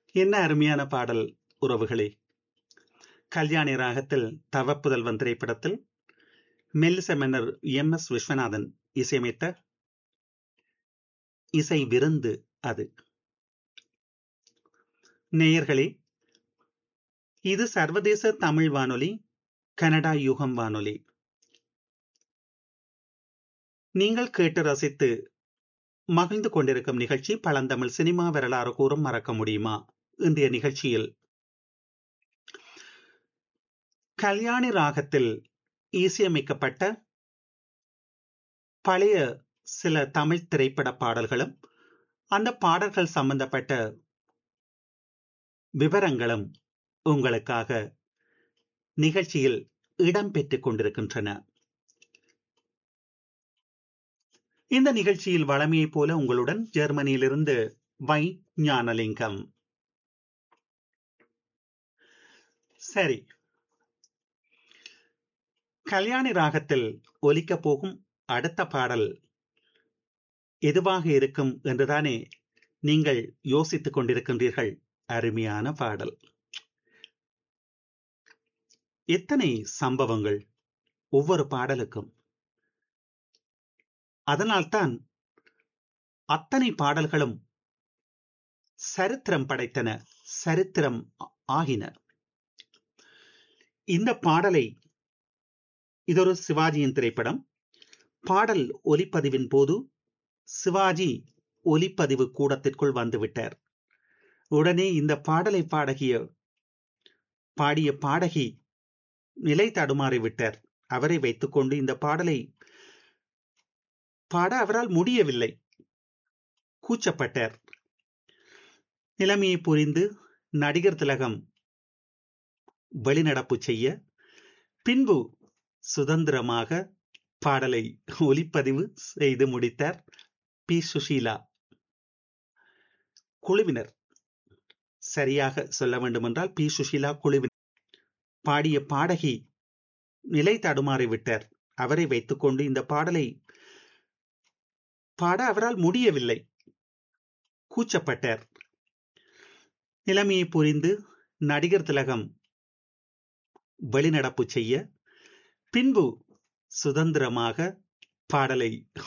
என்ன அருமையான பாடல் உறவுகளே கல்யாணி ராகத்தில் தவப்புதல்வன் திரைப்படத்தில் மெல்லிச மன்னர் எம் எஸ் விஸ்வநாதன் இசையமைத்த இசை விருந்து அது நேயர்களே இது சர்வதேச தமிழ் வானொலி கனடா யுகம் வானொலி நீங்கள் கேட்டு ரசித்து மகிழ்ந்து கொண்டிருக்கும் நிகழ்ச்சி பழந்தமிழ் சினிமா வரலாறு கூறும் மறக்க முடியுமா இன்றைய நிகழ்ச்சியில் கல்யாணி ராகத்தில் இசையமைக்கப்பட்ட பழைய சில தமிழ் திரைப்பட பாடல்களும் அந்த பாடல்கள் சம்பந்தப்பட்ட விவரங்களும் உங்களுக்காக நிகழ்ச்சியில் இடம்பெற்றுக் கொண்டிருக்கின்றன இந்த நிகழ்ச்சியில் வளமையைப் போல உங்களுடன் ஜெர்மனியிலிருந்து வை ஞானலிங்கம் சரி கல்யாணி ராகத்தில் ஒலிக்கப் போகும் அடுத்த பாடல் எதுவாக இருக்கும் என்றுதானே நீங்கள் யோசித்துக் கொண்டிருக்கின்றீர்கள் அருமையான பாடல் எத்தனை சம்பவங்கள் ஒவ்வொரு பாடலுக்கும் அதனால்தான் அத்தனை பாடல்களும் சரித்திரம் படைத்தன சரித்திரம் ஆகின இந்த பாடலை இதொரு சிவாஜியின் திரைப்படம் பாடல் ஒலிப்பதிவின் போது சிவாஜி ஒலிப்பதிவு கூடத்திற்குள் வந்துவிட்டார் உடனே இந்த பாடலை பாடகிய பாடிய பாடகி நிலை தடுமாறி விட்டார் அவரை வைத்துக்கொண்டு இந்த பாடலை பாட அவரால் முடியவில்லை கூச்சப்பட்டார் நிலைமையை புரிந்து நடிகர் திலகம் வெளிநடப்பு செய்ய பின்பு சுதந்திரமாக பாடலை ஒலிப்பதிவு செய்து முடித்தார் பி சுஷீலா குழுவினர் சரியாக சொல்ல வேண்டுமென்றால் பி சுஷீலா குழுவினர் பாடிய பாடகி நிலை தடுமாறி விட்டார் அவரை வைத்துக்கொண்டு இந்த பாடலை பாட அவரால் முடியவில்லை கூச்சப்பட்டார் நிலைமையை புரிந்து நடிகர் திலகம் வெளிநடப்பு செய்ய பின்பு சுதந்திரமாக பாடலை